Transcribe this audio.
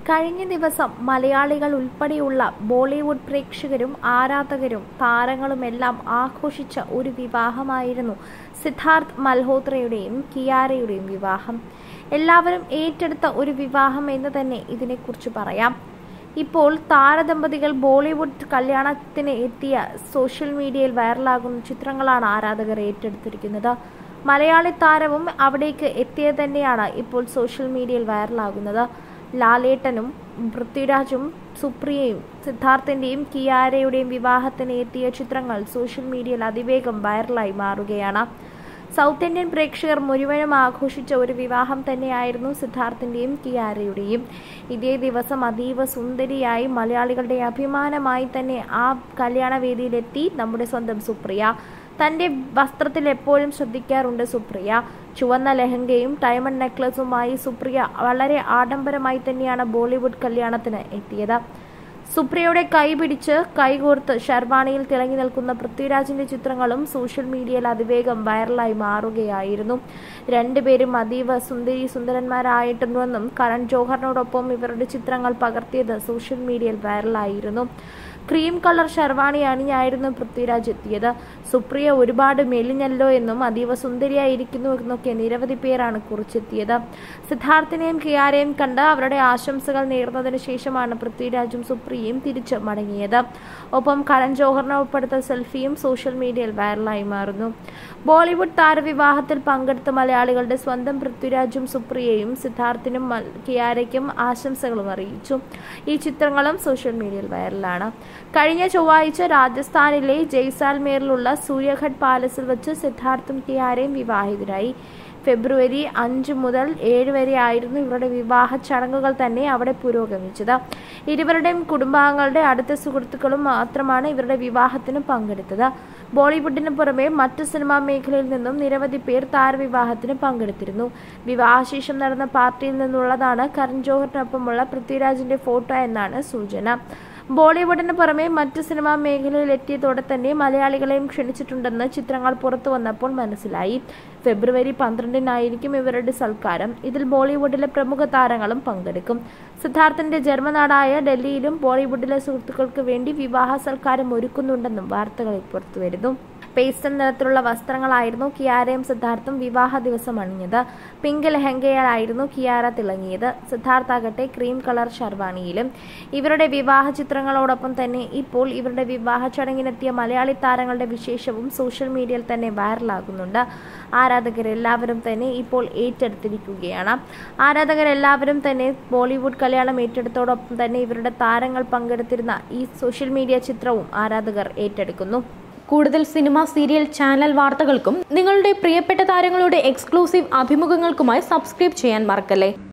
കഴിഞ്ഞ ദിവസം മലയാളികൾ ഉൾപ്പെടെയുള്ള ബോളിവുഡ് പ്രേക്ഷകരും ആരാധകരും താരങ്ങളുമെല്ലാം ആഘോഷിച്ച ഒരു വിവാഹമായിരുന്നു സിദ്ധാർത്ഥ് മൽഹോത്രയുടെയും കിയാരയുടെയും വിവാഹം എല്ലാവരും ഏറ്റെടുത്ത ഒരു വിവാഹം എന്ന് തന്നെ ഇതിനെക്കുറിച്ച് പറയാം ഇപ്പോൾ താരദമ്പതികൾ ബോളിവുഡ് കല്യാണത്തിന് എത്തിയ സോഷ്യൽ മീഡിയയിൽ വൈറലാകുന്ന ചിത്രങ്ങളാണ് ആരാധകർ ഏറ്റെടുത്തിരിക്കുന്നത് മലയാളി താരവും അവിടേക്ക് എത്തിയത് തന്നെയാണ് ഇപ്പോൾ സോഷ്യൽ മീഡിയയിൽ വൈറലാകുന്നത് ലാലേട്ടനും പൃഥ്വിരാജും സുപ്രിയയും സിദ്ധാർത്ഥിന്റെയും കിയാരയുടെയും വിവാഹത്തിന് എത്തിയ ചിത്രങ്ങൾ സോഷ്യൽ മീഡിയയിൽ അതിവേഗം വൈറലായി മാറുകയാണ് സൗത്ത് ഇന്ത്യൻ പ്രേക്ഷകർ മുഴുവനും ആഘോഷിച്ച ഒരു വിവാഹം തന്നെയായിരുന്നു സിദ്ധാർത്ഥിന്റെയും കിയാരയുടെയും ഇതേ ദിവസം അതീവ സുന്ദരിയായി മലയാളികളുടെ അഭിമാനമായി തന്നെ ആ കല്യാണവേദിയിലെത്തി നമ്മുടെ സ്വന്തം സുപ്രിയ തന്റെ വസ്ത്രത്തിൽ എപ്പോഴും ശ്രദ്ധിക്കാറുണ്ട് സുപ്രിയ ചുവന്ന ലെഹങ്കയും ഡയമണ്ട് നെക്ലസുമായി സുപ്രിയ വളരെ ആഡംബരമായി തന്നെയാണ് ബോളിവുഡ് കല്യാണത്തിന് എത്തിയത് സുപ്രിയയുടെ കൈ പിടിച്ച് കൈകോർത്ത് ഷർവാണിയിൽ തിളങ്ങി നിൽക്കുന്ന പൃഥ്വിരാജിന്റെ ചിത്രങ്ങളും സോഷ്യൽ മീഡിയയിൽ അതിവേഗം വൈറലായി മാറുകയായിരുന്നു രണ്ടുപേരും അതീവ സുന്ദരി സുന്ദരന്മാരായിട്ടുണ്ടെന്നും കരൺ ജോഹറിനോടൊപ്പം ഇവരുടെ ചിത്രങ്ങൾ പകർത്തിയത് സോഷ്യൽ മീഡിയയിൽ വൈറലായിരുന്നു ക്രീം കളർ ഷർവാണി അണിഞ്ഞായിരുന്നു പൃഥ്വിരാജ് എത്തിയത് സുപ്രിയ ഒരുപാട് മെലിഞ്ഞല്ലോ എന്നും അതീവ സുന്ദരിയായിരിക്കുന്നു എന്നൊക്കെ നിരവധി പേരാണ് കുറിച്ചെത്തിയത് സിദ്ധാർത്ഥിനെയും കിയാരെയും കണ്ട് അവരുടെ ആശംസകൾ നേർന്നതിനു ശേഷമാണ് പൃഥ്വിരാജും സുപ്രിയയും തിരിച്ച് മടങ്ങിയത് ഒപ്പം കരൺ ജോഹറിനെ ഉൾപ്പെടുത്ത സെൽഫിയും സോഷ്യൽ മീഡിയയിൽ വൈറലായി മാറുന്നു ബോളിവുഡ് താരവിവാഹത്തിൽ പങ്കെടുത്ത മലയാളികളുടെ സ്വന്തം പൃഥ്വിരാജും സുപ്രിയയും സിദ്ധാർത്ഥിനും കിയാരയ്ക്കും ആശംസകളും അറിയിച്ചു ഈ ചിത്രങ്ങളും സോഷ്യൽ മീഡിയയിൽ വൈറലാണ് കഴിഞ്ഞ ചൊവ്വാഴ്ച രാജസ്ഥാനിലെ ജയ്സാൽമേറിലുള്ള സൂര്യഘട്ട് പാലസിൽ വെച്ച് സിദ്ധാർത്ഥും കിയാരയും വിവാഹിതരായി ഫെബ്രുവരി അഞ്ച് മുതൽ ഏഴ് വരെ ആയിരുന്നു ഇവരുടെ വിവാഹ ചടങ്ങുകൾ തന്നെ അവിടെ പുരോഗമിച്ചത് ഇരുവരുടെയും കുടുംബാംഗങ്ങളുടെ അടുത്ത സുഹൃത്തുക്കളും മാത്രമാണ് ഇവരുടെ വിവാഹത്തിന് പങ്കെടുത്തത് ബോളിവുഡിന് പുറമെ മറ്റു സിനിമാ മേഖലയിൽ നിന്നും നിരവധി പേർ താരവിവാഹത്തിന് പങ്കെടുത്തിരുന്നു വിവാഹശേഷം നടന്ന പാർട്ടിയിൽ നിന്നുള്ളതാണ് കരൺ ജോഹറിനൊപ്പമുള്ള പൃഥ്വിരാജിന്റെ ഫോട്ടോ എന്നാണ് സൂചന ബോളിവുഡിന് പുറമെ മറ്റ് സിനിമാ മേഖലയിൽ എത്തിയതോടെ തന്നെ മലയാളികളെയും ക്ഷണിച്ചിട്ടുണ്ടെന്ന് ചിത്രങ്ങൾ പുറത്തു വന്നപ്പോൾ മനസ്സിലായി ഫെബ്രുവരി പന്ത്രണ്ടിനായിരിക്കും ഇവരുടെ സൽക്കാരം ഇതിൽ ബോളിവുഡിലെ പ്രമുഖ താരങ്ങളും പങ്കെടുക്കും സിദ്ധാർത്ഥിന്റെ ജന്മനാടായ ഡൽഹിയിലും ബോളിവുഡിലെ സുഹൃത്തുക്കൾക്ക് വേണ്ടി വിവാഹ സൽക്കാരം ഒരുക്കുന്നുണ്ടെന്നും വാർത്തകൾ പുറത്തുവരുന്നു പേസ്റ്റൽ നിറത്തിലുള്ള വസ്ത്രങ്ങളായിരുന്നു കിയാരയും സിദ്ധാർത്ഥും വിവാഹ ദിവസം അണിഞ്ഞത് പിങ്ക് ലെഹങ്കയിലായിരുന്നു കിയാര തിളങ്ങിയത് സിദ്ധാർത്ഥ് ആകട്ടെ ക്രീം കളർ ഷർവാണിയിലും ഇവരുടെ വിവാഹ ചിത്രങ്ങളോടൊപ്പം തന്നെ ഇപ്പോൾ ഇവരുടെ വിവാഹ ചടങ്ങിനെത്തിയ മലയാളി താരങ്ങളുടെ വിശേഷവും സോഷ്യൽ മീഡിയയിൽ തന്നെ വൈറലാകുന്നുണ്ട് ആരാധകരെല്ലാവരും തന്നെ ഇപ്പോൾ ഏറ്റെടുത്തിരിക്കുകയാണ് ആരാധകരെല്ലാവരും തന്നെ ബോളിവുഡ് കല്യാണം ഏറ്റെടുത്തോടൊപ്പം തന്നെ ഇവരുടെ താരങ്ങൾ പങ്കെടുത്തിരുന്ന ഈ സോഷ്യൽ മീഡിയ ചിത്രവും ആരാധകർ ഏറ്റെടുക്കുന്നു കൂടുതൽ സിനിമ സീരിയൽ ചാനൽ വാർത്തകൾക്കും നിങ്ങളുടെ പ്രിയപ്പെട്ട താരങ്ങളുടെ എക്സ്ക്ലൂസീവ് അഭിമുഖങ്ങൾക്കുമായി സബ്സ്ക്രൈബ് ചെയ്യാൻ മറക്കല്ലേ